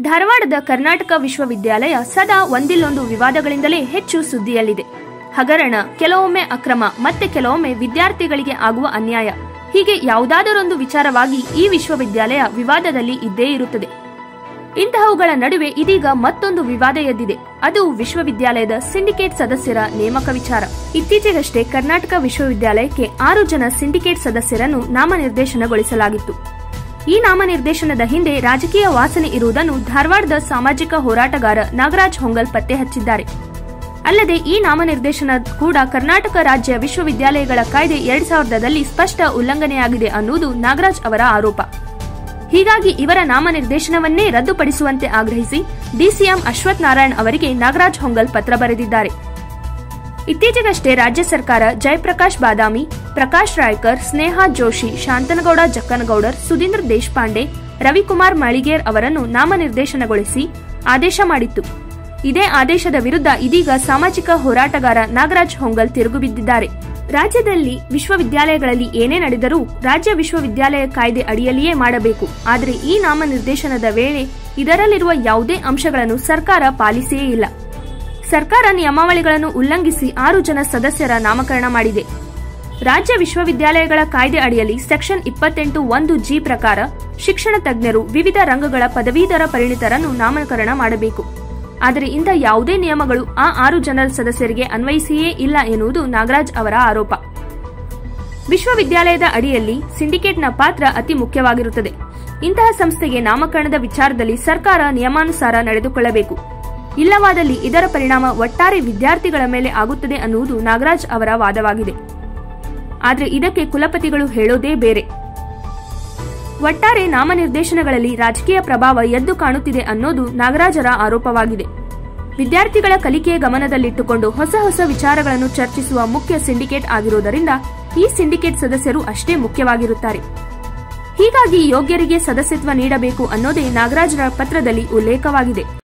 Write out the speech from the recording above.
ಧಾರವಾಡದ ಕರ್ನಾಟಕ ವಿಶ್ವವಿದ್ಯಾಲಯ ಸದಾ ಒಂದಿಲ್ಲೊಂದು ವಿವಾದಗಳಿಂದಲೇ ಹೆಚ್ಚು ಸುದ್ದಿಯಲ್ಲಿದೆ ಹಗರಣ ಕೆಲವೊಮ್ಮೆ ಅಕ್ರಮ ಮತ್ತೆ ಕೆಲವೊಮ್ಮೆ ವಿದ್ಯಾರ್ಥಿಗಳಿಗೆ ಆಗುವ ಅನ್ಯಾಯ ಹೀಗೆ ಯಾವುದಾದರೊಂದು ವಿಚಾರವಾಗಿ ಈ ವಿಶ್ವವಿದ್ಯಾಲಯ ವಿವಾದದಲ್ಲಿ ಇದ್ದೇ ಇರುತ್ತದೆ ಇಂತಹವುಗಳ ನಡುವೆ ಇದೀಗ ಮತ್ತೊಂದು ವಿವಾದ ಎದ್ದಿದೆ ಅದು ವಿಶ್ವವಿದ್ಯಾಲಯದ ಸಿಂಡಿಕೇಟ್ ಸದಸ್ಯರ ನೇಮಕ ವಿಚಾರ ಇತ್ತೀಚೆಗಷ್ಟೇ ಕರ್ನಾಟಕ ವಿಶ್ವವಿದ್ಯಾಲಯಕ್ಕೆ ಆರು ಜನ ಸಿಂಡಿಕೇಟ್ ಸದಸ್ಯರನ್ನು ನಾಮನಿರ್ದೇಶನಗೊಳಿಸಲಾಗಿತ್ತು ಈ ನಾಮನಿರ್ದೇಶನದ ಹಿಂದೆ ರಾಜಕೀಯ ವಾಸನೆ ಇರುವುದನ್ನು ಧಾರವಾಡದ ಸಾಮಾಜಿಕ ಹೋರಾಟಗಾರ ನಾಗರಾಜ್ ಹೊಂಗಲ್ ಪತ್ತೆ ಹಚ್ಚಿದ್ದಾರೆ ಅಲ್ಲದೆ ಈ ನಾಮನಿರ್ದೇಶನ ಕೂಡ ಕರ್ನಾಟಕ ರಾಜ್ಯ ವಿಶ್ವವಿದ್ಯಾಲಯಗಳ ಕಾಯ್ದೆ ಎರಡ್ ಸಾವಿರದಲ್ಲಿ ಸ್ಪಷ್ಟ ಉಲ್ಲಂಘನೆಯಾಗಿದೆ ಅನ್ನುವುದು ನಾಗರಾಜ್ ಅವರ ಆರೋಪ ಹೀಗಾಗಿ ಇವರ ನಾಮನಿರ್ದೇಶನವನ್ನೇ ರದ್ದುಪಡಿಸುವಂತೆ ಆಗ್ರಹಿಸಿ ಡಿಸಿಎಂ ಅಶ್ವಥ್ ನಾರಾಯಣ್ ಅವರಿಗೆ ನಾಗರಾಜ್ ಹೊಂಗಲ್ ಪತ್ರ ಬರೆದಿದ್ದಾರೆ ಇತ್ತೀಚೆಗಷ್ಟೇ ರಾಜ್ಯ ಸರ್ಕಾರ ಜಯಪ್ರಕಾಶ್ ಬಾದಾಮಿ ಪ್ರಕಾಶ್ ರಾಯ್ಕರ್ ಸ್ನೇಹಾ ಜೋಶಿ ಶಾಂತನಗೌಡ ಜಕ್ಕನಗೌಡರ್ ಸುಧೀಂದ್ರ ದೇಶಪಾಂಡೆ ರವಿಕುಮಾರ್ ಮಳಿಗೇರ್ ಅವರನ್ನು ನಾಮನಿರ್ದೇಶನಗೊಳಿಸಿ ಆದೇಶ ಮಾಡಿತ್ತು ಇದೇ ಆದೇಶದ ವಿರುದ್ಧ ಇದೀಗ ಸಾಮಾಜಿಕ ಹೋರಾಟಗಾರ ನಾಗರಾಜ್ ಹೊಂಗಲ್ ತಿರುಗು ಬಿದ್ದಿದ್ದಾರೆ ರಾಜ್ಯದಲ್ಲಿ ವಿಶ್ವವಿದ್ಯಾಲಯಗಳಲ್ಲಿ ಏನೇ ನಡೆದರೂ ರಾಜ್ಯ ವಿಶ್ವವಿದ್ಯಾಲಯ ಕಾಯ್ದೆ ಅಡಿಯಲ್ಲಿಯೇ ಮಾಡಬೇಕು ಆದರೆ ಈ ನಾಮನಿರ್ದೇಶನದ ವೇಳೆ ಇದರಲ್ಲಿರುವ ಯಾವುದೇ ಅಂಶಗಳನ್ನು ಸರ್ಕಾರ ಪಾಲಿಸಿಯೇ ಇಲ್ಲ ಸರ್ಕಾರ ನಿಯಮಾವಳಿಗಳನ್ನು ಉಲ್ಲಂಘಿಸಿ ಆರು ಜನ ಸದಸ್ಯರ ನಾಮಕರಣ ಮಾಡಿದೆ ರಾಜ್ಯ ವಿಶ್ವವಿದ್ಯಾಲಯಗಳ ಕಾಯ್ದೆ ಅಡಿಯಲ್ಲಿ ಸೆಕ್ಷನ್ ಇಪ್ಪತ್ತೆಂಟು ಒಂದು ಜಿ ಪ್ರಕಾರ ಶಿಕ್ಷಣ ತಜ್ಞರು ವಿವಿಧ ರಂಗಗಳ ಪದವೀಧರ ಪರಿಣಿತರನ್ನು ನಾಮಕರಣ ಮಾಡಬೇಕು ಆದರೆ ಇಂಥ ಯಾವುದೇ ನಿಯಮಗಳು ಆ ಆರು ಜನರ ಸದಸ್ಯರಿಗೆ ಅನ್ವಯಿಸಿಯೇ ಇಲ್ಲ ಎನ್ನುವುದು ನಾಗರಾಜ್ ಅವರ ಆರೋಪ ವಿಶ್ವವಿದ್ಯಾಲಯದ ಅಡಿಯಲ್ಲಿ ಸಿಂಡಿಕೇಟ್ನ ಪಾತ್ರ ಅತಿ ಮುಖ್ಯವಾಗಿರುತ್ತದೆ ಇಂತಹ ಸಂಸ್ಥೆಗೆ ನಾಮಕರಣದ ವಿಚಾರದಲ್ಲಿ ಸರ್ಕಾರ ನಿಯಮಾನುಸಾರ ನಡೆದುಕೊಳ್ಳಬೇಕು ಇಲ್ಲವಾದಲ್ಲಿ ಇದರ ಪರಿಣಾಮ ಒಟ್ಟಾರೆ ವಿದ್ಯಾರ್ಥಿಗಳ ಮೇಲೆ ಆಗುತ್ತದೆ ಅನ್ನುವುದು ನಾಗರಾಜ್ ಅವರ ವಾದವಾಗಿದೆ ಆದರೆ ಇದಕ್ಕೆ ಕುಲಪತಿಗಳು ಹೇಳೋದೇ ಬೇರೆ ಒಟ್ಟಾರೆ ನಾಮನಿರ್ದೇಶನಗಳಲ್ಲಿ ರಾಜಕೀಯ ಪ್ರಭಾವ ಎದ್ದು ಕಾಣುತ್ತಿದೆ ಅನ್ನೋದು ನಾಗರಾಜರ ಆರೋಪವಾಗಿದೆ ವಿದ್ಯಾರ್ಥಿಗಳ ಕಲಿಕೆಯ ಗಮನದಲ್ಲಿಟ್ಟುಕೊಂಡು ಹೊಸ ಹೊಸ ವಿಚಾರಗಳನ್ನು ಚರ್ಚಿಸುವ ಮುಖ್ಯ ಸಿಂಡಿಕೇಟ್ ಆಗಿರುವುದರಿಂದ ಈ ಸಿಂಡಿಕೇಟ್ ಸದಸ್ಯರು ಅಷ್ಟೇ ಮುಖ್ಯವಾಗಿರುತ್ತಾರೆ ಹೀಗಾಗಿ ಯೋಗ್ಯರಿಗೆ ಸದಸ್ಯತ್ವ ನೀಡಬೇಕು ಅನ್ನೋದೇ ನಾಗರಾಜರ ಪತ್ರದಲ್ಲಿ ಉಲ್ಲೇಖವಾಗಿದೆ